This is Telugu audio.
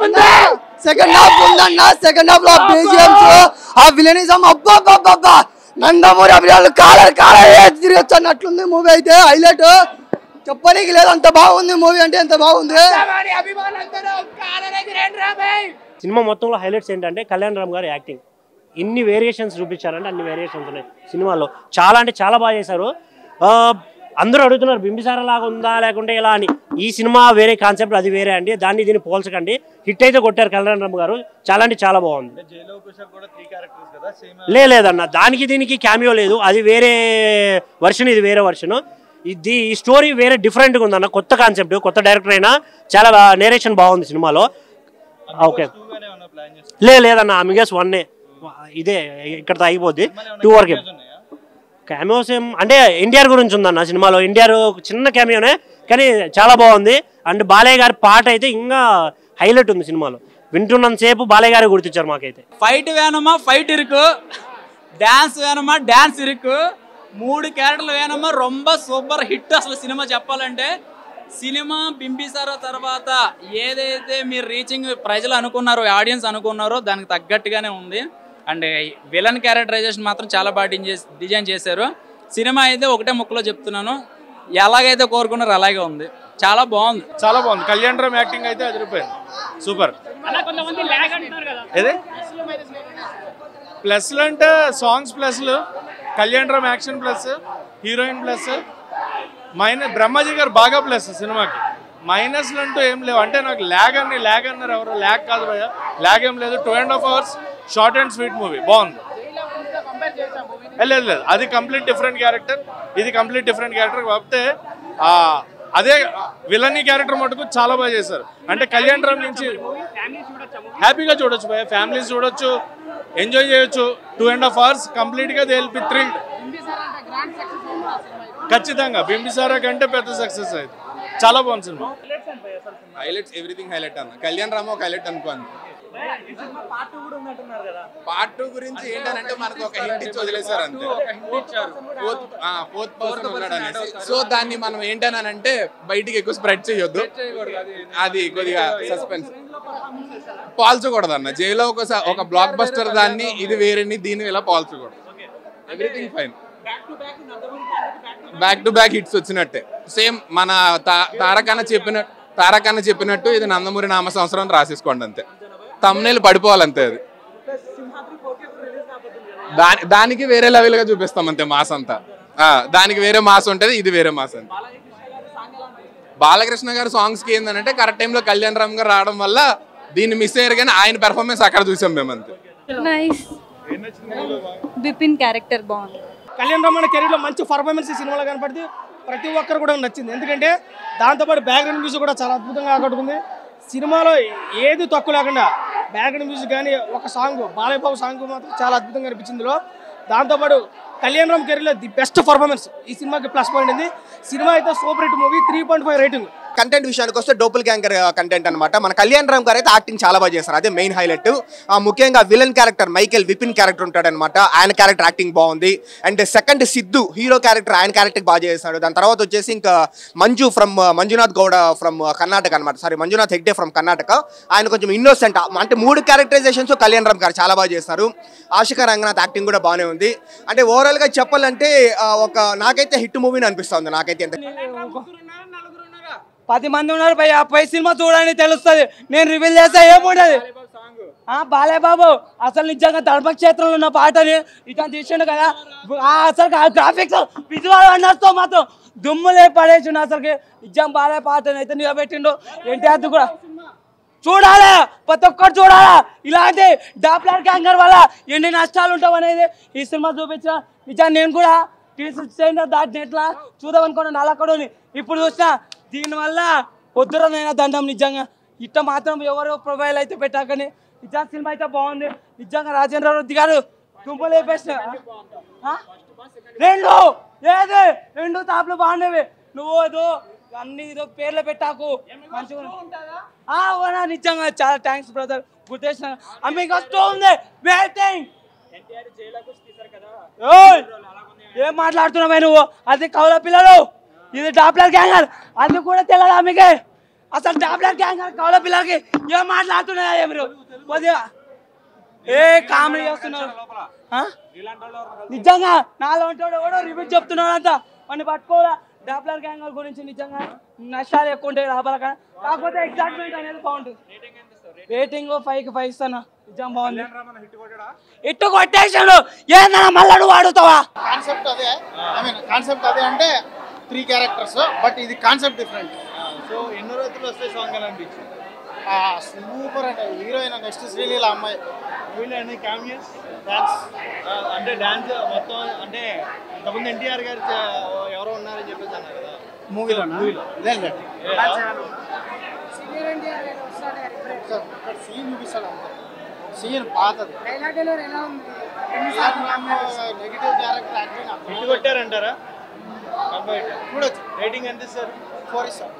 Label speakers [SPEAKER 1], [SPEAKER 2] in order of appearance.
[SPEAKER 1] ఉంది
[SPEAKER 2] సెకండ్ హాఫ్ ఉందన్న సెకండ్ హాఫ్ లో బీజిఎంస్ ఆ విలనిజం అబ్బా అబ్బా అబ్బా నందమూరి అభిరాలు కాలర్ కాలర్ తిరగచ్చు అన్నట్లుంది మూవీ అయితే హైలైట్ చెప్పనీకి లేదు అంత బాగుంది మూవీ అంటే ఎంత బాగుంది
[SPEAKER 1] మరి అభిమానులందరూ కాలర్ ఎగిరేండి రా భయ్
[SPEAKER 3] సినిమా మొత్తంలో హైలైట్స్ ఏంటంటే కళ్యాణ్ రామ్ గారి యాక్టింగ్ ఇన్ని వేరియేషన్స్ చూపించారంటే అన్ని వేరియేషన్స్ ఉన్నాయి సినిమాలో చాలా అంటే చాలా బాగా చేశారు ఆ, అందరూ అడుగుతున్నారు బింబిసార లాగా ఉందా లేకుంటే ఇలా అని ఈ సినిమా వేరే కాన్సెప్ట్ అది వేరే అండి దాన్ని దీన్ని పోల్చకండి హిట్ అయితే కొట్టారు కళ్యాణ్ రామ్ గారు చాలా అంటే చాలా బాగుంది లే లేదన్న దానికి దీనికి క్యామియో లేదు అది వేరే వర్షన్ ఇది వేరే వర్షన్ ఇది ఈ స్టోరీ వేరే డిఫరెంట్గా ఉందన్న కొత్త కాన్సెప్ట్ కొత్త డైరెక్టర్ అయినా చాలా నేరేషన్ బాగుంది సినిమాలో ఓకే లే లేదన్న మిగస్ వన్నే ఇదే ఇక్కడ అయిపోద్ది టూ వరకే క్యామియోస్ ఏం అంటే ఎన్టీఆర్ గురించి ఉందన్న సినిమాలో ఎన్టీఆర్ చిన్న క్యామియోనే కానీ చాలా బాగుంది అండ్ బాలయ్య గారి పాట అయితే ఇంకా హైలైట్ ఉంది సినిమాలో వింటున్నంతసేపు బాలయ్య గారే గుర్తించారు మాకైతే
[SPEAKER 4] ఫైట్ వేணுమా ఫైట్ ఇరుకు డాన్స్ వేணுమా డాన్స్ ఇరుకు మూడు క్యారెక్టర్లు వేணுమా రొంబ సూపర్ హిట్ అసలు సినిమా చెప్పాలంటే సినిమా బింబిసారా తర్వాత ఏదైతే మీరు రీచింగ్ ప్రజలు అనుకున్నారో ఆడియన్స్ అనుకున్నారో దానికి తగ్గట్టుగానే ఉంది అండ్ విలన్ క్యారెక్టరైజేషన్ మాత్రం చాలా బాగా డిజైన్ డిజైన్ చేశారు సినిమా అయితే ఒకటే ముక్కలో చెప్తున్నాను ఎలాగైతే కోరుకున్నారో అలాగే ఉంది చాలా బాగుంది
[SPEAKER 5] చాలా బాగుంది కళ్యాణ్ రామ్ యాక్టింగ్ అయితే అదిరిపోయింది సూపర్ ఏది ప్లస్లు అంటే సాంగ్స్ ప్లస్లు Kalyan Ram action plus heroine plus minus Brahmaji గారు బాగా ప్లస్ సినిమాకి మైనస్లు అంటూ ఏం లేవు అంటే నాకు ల్యాగ్ అని ల్యాగ్ అన్నారు ఎవరు ల్యాగ్ కాదు భయ్య ల్యాగ్ ఏం లేదు two and half hours short and sweet movie బాగుంది ఏ, లేదు లేదు అది కంప్లీట్ డిఫరెంట్ క్యారెక్టర్ ఇది కంప్లీట్ డిఫరెంట్ క్యారెక్టర్ కాకపోతే ఆ, అదే విలనీ క్యారెక్టర్ మటుకు చాలా బాగా చేశారు అంటే కళ్యాణ్ రామ్ నుంచి హ్యాపీగా చూడొచ్చు భయ ఫ్యామిలీస్ చూడొచ్చు ఎంజాయ్ చేయొచ్చు టూ అండ్ హాఫ్ అవర్స్ కంప్లీట్గా దే విల్ బి థ్రిల్డ్ ఖచ్చితంగా బింబిసారా కంటే పెద్ద సక్సెస్ అయింది చాలా బాగుంది సినిమా
[SPEAKER 6] హైలైట్స్ ఎవ్రీథింగ్ హైలైట్ అన్న కళ్యాణ్ రామ్ ఒక హైలైట్ అనుకోండి పార్ట్ టూ గురించి ఏంటంటే మనకు ఒక హింట్ ఇచ్చి వదిలేశారు అంతే ఫోర్త్ ఫోర్త్ పర్సన్ ఉన్నాడు అనేసి సో దాన్ని మనం ఏంటనంటే బయటికి ఎక్కువ స్ప్రెడ్ చేయొద్దు అది కొద్దిగా సస్పెన్స్ పాల్చకూడదు అన్న జైలో ఒక ఒక బ్లాక్ బస్టర్ దాన్ని ఇది వేరేని దీన్ని ఇలా పాల్చకూడదు everything fine back to back hits వచ్చినట్టే సేమ్ మన తా- తారకన్న చెప్పిన తారకన్న చెప్పినట్టు ఇది నందమూరి నామ సంవత్సరం అని రాసేసుకోండి అంతే తమ్నేలు పడిపోవాలంతే అది దాని దానికి వేరే లెవెల్ గా చూపిస్తాం అంతే మాస్ అంతా ఆ, దానికి వేరే మాస్ ఉంటది ఇది వేరే మాస్ అంతే బాలకృష్ణ గారి సాంగ్స్ కి ఏంటంటే కరెక్ట్ టైంలో కళ్యాణ్ రామ్ గారు రావడం వల్ల దీన్ని మిస్ అయ్యారు కానీ ఆయన పెర్ఫార్మెన్స్ అక్కడ చూసాం మేము అంతే
[SPEAKER 7] నైస్ బిపిన్ క్యారెక్టర్ బాగుంది
[SPEAKER 8] కళ్యాణ్ రమణ కెరీర్లో మంచి పర్ఫార్మెన్స్ ఈ సినిమాలో కనపడింది ప్రతి ఒక్కరు కూడా నచ్చింది ఎందుకంటే దాంతోపాటు బ్యాక్గ్రౌండ్ మ్యూజిక్ కూడా చాలా అద్భుతంగా ఆకట్టుకుంది సినిమాలో ఏది తక్కువ లేకుండా బ్యాక్గ్రౌండ్ మ్యూజిక్ కానీ ఒక సాంగ్ బాలయ్య బాబు సాంగ్ మాత్రం చాలా అద్భుతంగా అనిపించింది ఇందులో దాంతోపాటు కళ్యాణ్ రామ్ కెరీర్లో ది బెస్ట్ పర్ఫార్మెన్స్ ఈ సినిమాకి ప్లస్ పాయింట్ ఉంది సినిమా అయితే super hit movie three point five rating
[SPEAKER 9] content విషయానికి వస్తే డోపుల్ గ్యాంగర్ కంటెంట్ అనమాట మన కళ్యాణ్ రామ్ గారు అయితే యాక్టింగ్ చాలా బాగా చేస్తారు అదే మెయిన్ హైలైట్ ముఖ్యంగా villain character Michael Vipin character ఉంటాడనమాట ఆయన క్యారెక్టర్ యాక్టింగ్ బాగుంది and second Siddhu hero character ఆయన క్యారెక్టర్ బాగా చేస్తాడు దాని తర్వాత వచ్చేసి ఇంకా మంజు ఫ్రమ్ మంజునాథ్ గౌడ ఫ్రమ్ కర్ణాటక అనమాట సారీ మంజునాథ్ హెగ్డే ఫ్రమ్ కర్ణాటక ఆయన కొంచెం ఇన్నోసెంట్ అంటే మూడు క్యారెక్టరైజేషన్స్ కళ్యాణ్ రామ్ గారు చాలా బాగా చేస్తారు ఆశిక రంగనాథ్ యాక్టింగ్ కూడా బాగానే ఉంది అంటే ఓవరాల్ గా చెప్పాలంటే ఆ, ఒక నాకైతే హిట్ మూవీని అనిపిస్తుంది నాకైతే ఎంత
[SPEAKER 10] పది మంది ఉన్నారు పై ఆ పై సినిమా చూడండి తెలుస్తుంది నేను రివీల్ చేస్తే ఏముండదు ఆ బాలయ్య బాబు అసలు నిజంగా ధర్మక్షేత్రంలో ఉన్న పాటని ఇతను తీసిండు కదా ఆ అసలు ఆ గ్రాఫిక్స్ విజువల్ అన్నర్స్తో మాత్రం దుమ్ములే పడేసిండు అసలుకి నిజం బాలయ్య పాటని అయితే నిలబెట్టిండు ఎన్టీఆర్ కూడా చూడాలా ప్రతి ఒక్కరు చూడాలా ఇలాంటి డాప్లర్ గ్యాంగర్ వల్ల ఎన్ని నష్టాలు ఉంటావు అనేది ఈ సినిమా చూపించిన నిజాన్ని నేను కూడా టీసీ దాటి నెట్లా చూద్దాం అనుకున్నాను అలా కూడా ఉంది. ఇప్పుడు చూసిన దీనివల్ల పొద్దురనైనా దండం నిజంగా ఇట్ట మాత్రం ఎవరు ప్రొఫైల్ అయితే పెట్టాకని నిజంగా సినిమా అయితే బాగుంది నిజంగా రాజేంద్ర రెడ్డి గారు దుంపలు వేపేసిన ఆ? రెండు ఏది రెండు తాపులు బాగున్నవి నువ్వు ఏదో అన్ని ఏదో పేర్లు పెట్టాకు మంచిగా ఆ, అవునా నిజంగా చాలా థ్యాంక్స్ బ్రదర్ గుర్తేసిన మీకు వస్తూ ఉంది వెయిటింగ్ ఓయ్! ఏం మాట్లాడుతున్నావే నువ్వు అది కౌల పిల్లలు ఇది డాప్లర్ గ్యాంగర్ అది కూడా తెల్లదా మీకే అసలు టాబ్లెట్ గ్యాంగ్ కవల పిల్లలకి ఏం మాట్లాడుతున్నాయా మీరు కొద్దిగా ఏ కామెడీ చేస్తున్నారు ఆ? నిజంగా నాలో ఉంటాడు ఎవడో రివ్యూ చెప్తున్నాడు అంట వాడిని పట్టుకోవాలా డాప్లర్ గ్యాంగ్ గురించి నిజంగా నష్టాలు ఎక్కువ ఉంటాయి లాభాల కన్నా కాకపోతే ఎగ్జాక్ట్మెంట్ అనేది బాగుంటుంది రేటింగ్ ఫైవ్ కి ఫైవ్ ఇస్తాను నిజం బాగుంది ఇట్టు కొట్టేసాడు ఏందన్నా మళ్ళీ నువ్వు వాడుతావా
[SPEAKER 11] కాన్సెప్ట్ అదే ఐ మీన్ కాన్సెప్ట్ అదే అంటే త్రీ క్యారెక్టర్స్ బట్ ఇది కాన్సెప్ట్ డిఫరెంట్ సో ఎన్నో రోజులు వస్తే సాంగ్ అని అనిపించింది సూపర్ అంటే హీరోయిన్ నెక్స్ట్ శ్రీలీల అమ్మాయి వీళ్ళు అన్ని క్యామియస్ డాన్స్ అంటే డాన్స్ మొత్తం అంటే ఇంతకుముందు ఎన్టీఆర్ గారు చే- ఎవరో ఉన్నారని చెప్పేసి అన్నారు కదా మూవీలో మూవీలో లేదు సీన్ చూపిస్తాడు అంతే సీన్ పాతది నెగిటివ్ క్యారెక్టర్ యాక్టింగ్ కొట్టారంటారా చూడొచ్చు రేటింగ్ ఎంత ఇస్తారు ఫోర్ ఇస్తారు